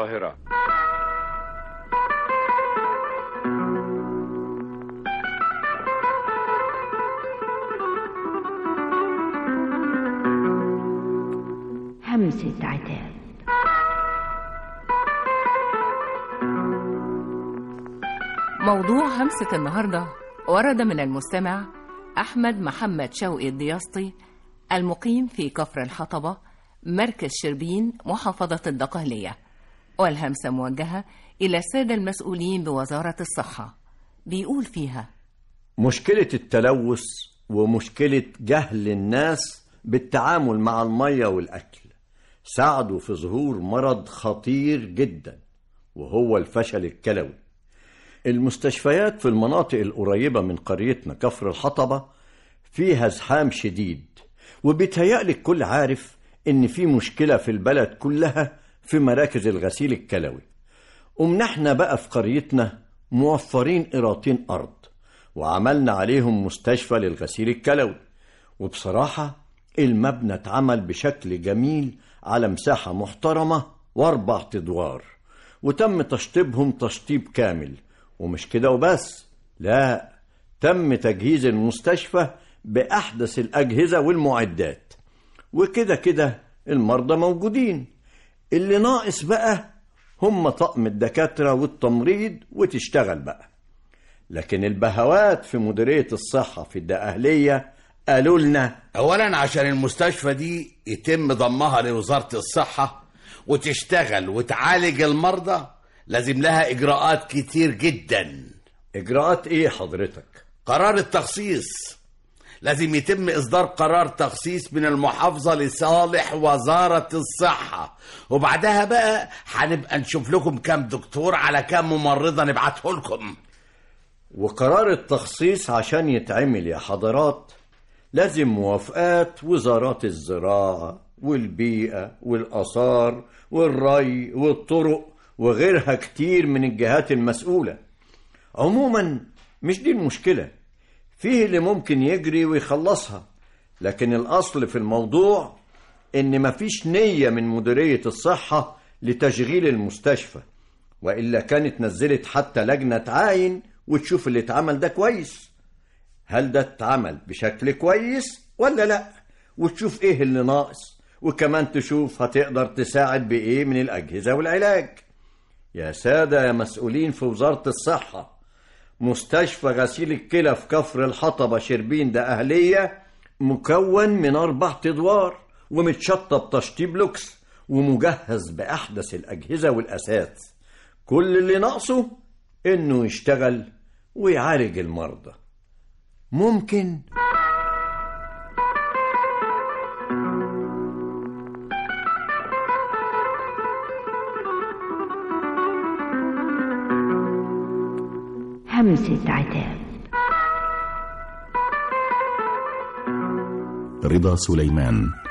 القاهرة همسة عتاب موضوع همسة النهاردة ورد من المستمع أحمد محمد شوقي الدياسطي المقيم في كفر الحطبة مركز شربين محافظة الدقهلية والهمسة موجهة إلى السادة المسؤولين بوزارة الصحة بيقول فيها مشكلة التلوث ومشكلة جهل الناس بالتعامل مع المية والأكل ساعدوا في ظهور مرض خطير جدا وهو الفشل الكلوي المستشفيات في المناطق القريبة من قريتنا كفر الحطبة فيها زحام شديد وبيتهيألي الكل عارف إن في مشكلة في البلد كلها في مراكز الغسيل الكلوي قمنا احنا بقى في قريتنا موفرين قراطين أرض وعملنا عليهم مستشفى للغسيل الكلوي وبصراحة المبنى اتعمل بشكل جميل على مساحة محترمة واربع ادوار وتم تشطيبهم تشطيب كامل ومش كده وبس لا تم تجهيز المستشفى بأحدث الأجهزة والمعدات وكده كده المرضى موجودين اللي ناقص بقى هم طقم الدكاترة والتمريض وتشتغل بقى لكن البهوات في مديرية الصحة في الدقهلية قالوا لنا اولا عشان المستشفى دي يتم ضمها لوزارة الصحة وتشتغل وتعالج المرضى لازم لها اجراءات كتير جدا إجراءات إيه حضرتك؟ قرار التخصيص لازم يتم اصدار قرار تخصيص من المحافظة لصالح وزارة الصحة وبعدها بقى هنبقى نشوف لكم كام دكتور على كام ممرضة نبعته لكم وقرار التخصيص عشان يتعمل يا حضرات لازم موافقات وزارات الزراعة والبيئة والآثار والري والطرق وغيرها كتير من الجهات المسؤولة عموما مش دي المشكلة فيه اللي ممكن يجري ويخلصها لكن الأصل في الموضوع إن مفيش نية من مديرية الصحة لتشغيل المستشفى وإلا كانت نزلت حتى لجنة تعاين وتشوف اللي اتعمل ده كويس هل ده اتعمل بشكل كويس ولا لا وتشوف ايه اللي ناقص وكمان تشوف هتقدر تساعد بايه من الاجهزه والعلاج يا ساده يا مسؤولين في وزاره الصحه مستشفى غسيل الكلى في كفر الحطبه شربين ده اهليه مكون من اربع ادوار ومتشطب تشطيب لوكس ومجهز باحدث الاجهزه والاساس كل اللي ناقصه انه يشتغل ويعالج المرضى ممكن همسة عتاب رضا سليمان